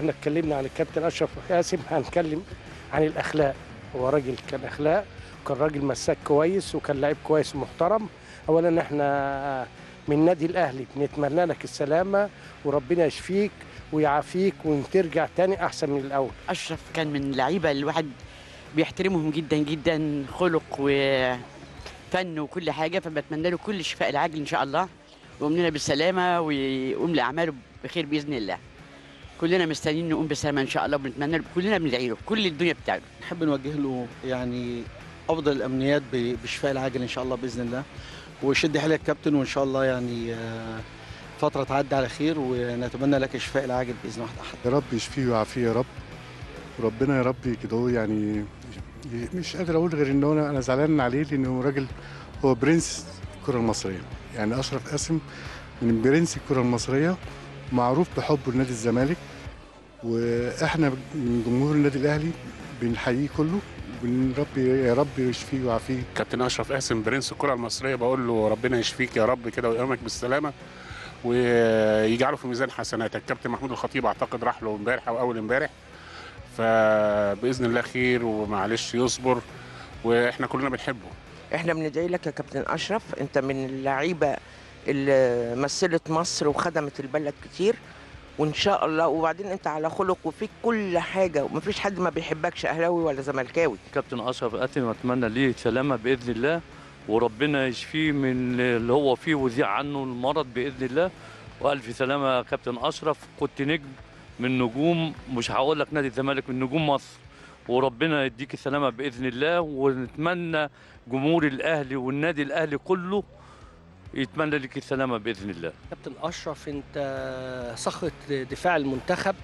احنا اتكلمنا عن الكابتن اشرف قاسم هنتكلم عن الاخلاق هو راجل كان اخلاق وكان راجل مساك كويس وكان لعيب كويس ومحترم اولا احنا من النادي الاهلي بنتمنى لك السلامه وربنا يشفيك ويعافيك وترجع تاني احسن من الاول اشرف كان من اللعيبه اللي الواحد بيحترمهم جدا جدا خلق وفن وكل حاجه فبتمنى له كل الشفاء العاجل ان شاء الله ويقوم لنا بالسلامه ويقوم لاعماله بخير باذن الله كلنا مستنيين نقوم بالسلامه ان شاء الله وبنتمنى له كلنا بندعي له كل الدنيا بتاعته نحب نوجه له يعني افضل الامنيات ب- بالشفاء العاجل ان شاء الله باذن الله وشد حيلك يا كابتن وان شاء الله يعني آه، فتره تعدي على خير ونتمنى لك الشفاء العاجل باذن واحد احد يا رب يشفيه ويعافيه يا رب وربنا يا رب كده هو يعني مش قادر اقول غير ان انا انا زعلان عليه لانه راجل هو برنس الكره المصريه يعني اشرف قاسم من برنس الكره المصريه معروف بحبه لنادي الزمالك واحنا من جمهور النادي الاهلي بنحييه كله بن رب يا رب يشفيه ويعافيه كابتن اشرف قاسم برنس الكره المصريه بقول له ربنا يشفيك يا رب كده ويقومك بالسلامه ويجعله في ميزان حسناتك كابتن محمود الخطيب اعتقد راح له امبارح او اول امبارح فباذن الله خير ومعلش يصبر واحنا كلنا بنحبه احنا بندعي لك يا كابتن اشرف انت من اللعيبه اللي مثلت مصر وخدمت البلد كتير وان شاء الله وبعدين انت على خلق وفيك كل حاجه ومفيش حد ما بيحبكش اهلاوي ولا زملكاوي كابتن اشرف قاسم اتمنى ليه سلامه باذن الله وربنا يشفيه من اللي هو فيه ويزيع عنه المرض باذن الله والف سلامه يا كابتن اشرف كنت نجم من نجوم مش هقول لك نادي الزمالك من نجوم مصر وربنا يديك السلامه باذن الله ونتمنى جمهور الاهلي والنادي الاهلي كله يتمنى لك السلامه باذن الله كابتن اشرف انت صخره دفاع المنتخب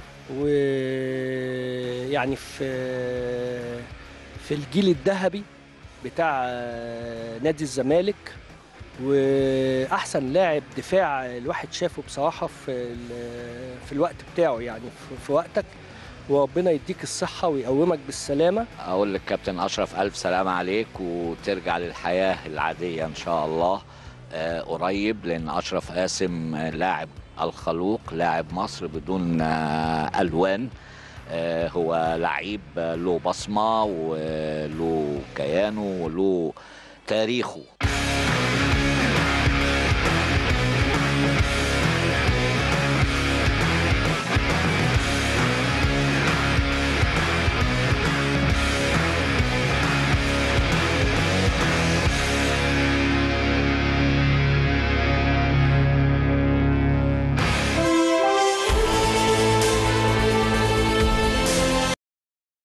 ويعني في في الجيل الذهبي بتاع نادي الزمالك واحسن لاعب دفاع الواحد شافه بصراحه في ال- في الوقت بتاعه يعني في- في وقتك وربنا يديك الصحه ويقومك بالسلامه اقول للكابتن اشرف الف سلامه عليك وترجع للحياه العاديه ان شاء الله آه، قريب لان اشرف قاسم آه، لاعب الخلوق لاعب مصر بدون آه، الوان آه، هو لعيب آه، له بصمه وله كيانه وله تاريخه